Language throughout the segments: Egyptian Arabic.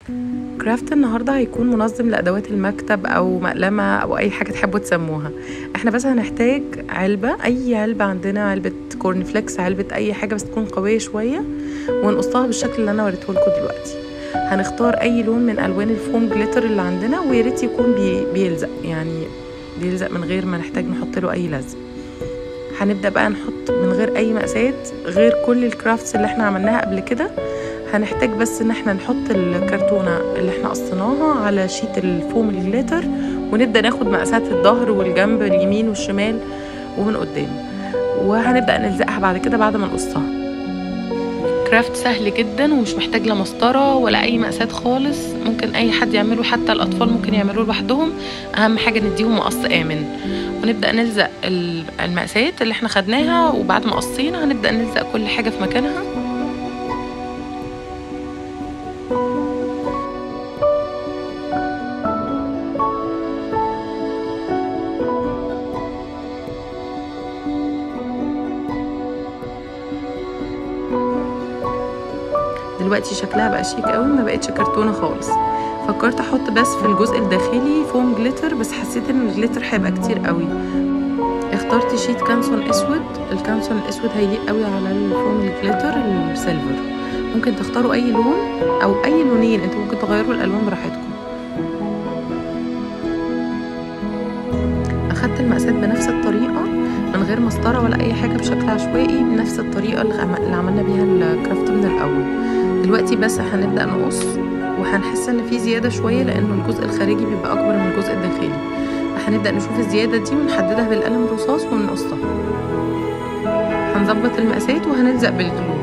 كرافت النهارده هيكون منظم لادوات المكتب او مقلمه او اي حاجه تحبوا تسموها احنا بس هنحتاج علبه اي علبه عندنا علبه كورن فليكس علبه اي حاجه بس تكون قويه شويه ونقصها بالشكل اللي انا وريته لكم دلوقتي هنختار اي لون من الوان الفوم جليتر اللي عندنا ويا ريت يكون بي بيلزق يعني بيلزق من غير ما نحتاج نحط له اي لزق هنبدا بقى نحط من غير اي مقاسات غير كل الكرافتس اللي احنا عملناها قبل كده هنحتاج بس ان احنا نحط الكرتونه اللي احنا قصيناها على شيت الفوم الجليتر ونبدا ناخد مقاسات الظهر والجنب اليمين والشمال ومن قدام وهنبدا نلزقها بعد كده بعد ما نقصها كرافت سهل جدا ومش محتاج لا مسطره ولا اي مقاسات خالص ممكن اي حد يعمله حتى الاطفال ممكن يعملوه لوحدهم اهم حاجه نديهم مقص امن ونبدا نلزق المقاسات اللي احنا خدناها وبعد ما قصينا هنبدا نلزق كل حاجه في مكانها دلوقتي شكلها بقى شيك قوي ما بقتش كرتونه خالص فكرت احط بس في الجزء الداخلي فوم جليتر بس حسيت ان الجليتر هيبقى كتير قوي اخترت شيت كانسون اسود الكانسون الاسود هيليق قوي على الفوم الجليتر السيلفر ممكن تختاروا اي لون او اي لونين انتوا ممكن تغيروا الالوان براحتكم اخدت المقاسات بنفس الطريقه من غير مسطره ولا اي حاجه بشكل عشوائي بنفس الطريقه اللي عملنا بيها الكرافت من الاول دلوقتي بس هنبدا نقص وهنحس ان في زياده شويه لانه الجزء الخارجي بيبقى اكبر من الجزء الداخلي هنبدا نشوف الزياده دي ونحددها بالقلم الرصاص ونقصها هنظبط المقاسات وهنلزق بالجلو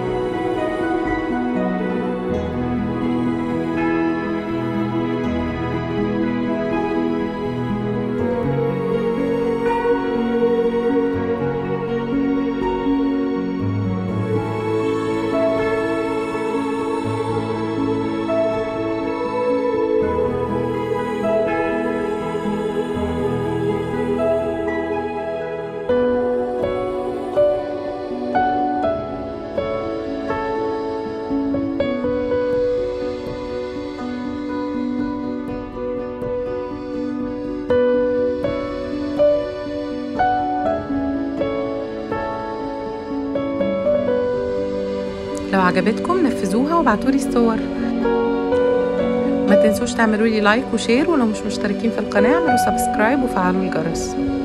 لو عجبتكم نفذوها وابعتولي الصور ما تنسوش تعملوا لي لايك وشير ولو مش مشتركين في القناة اعملوا سبسكرايب وفعلوا الجرس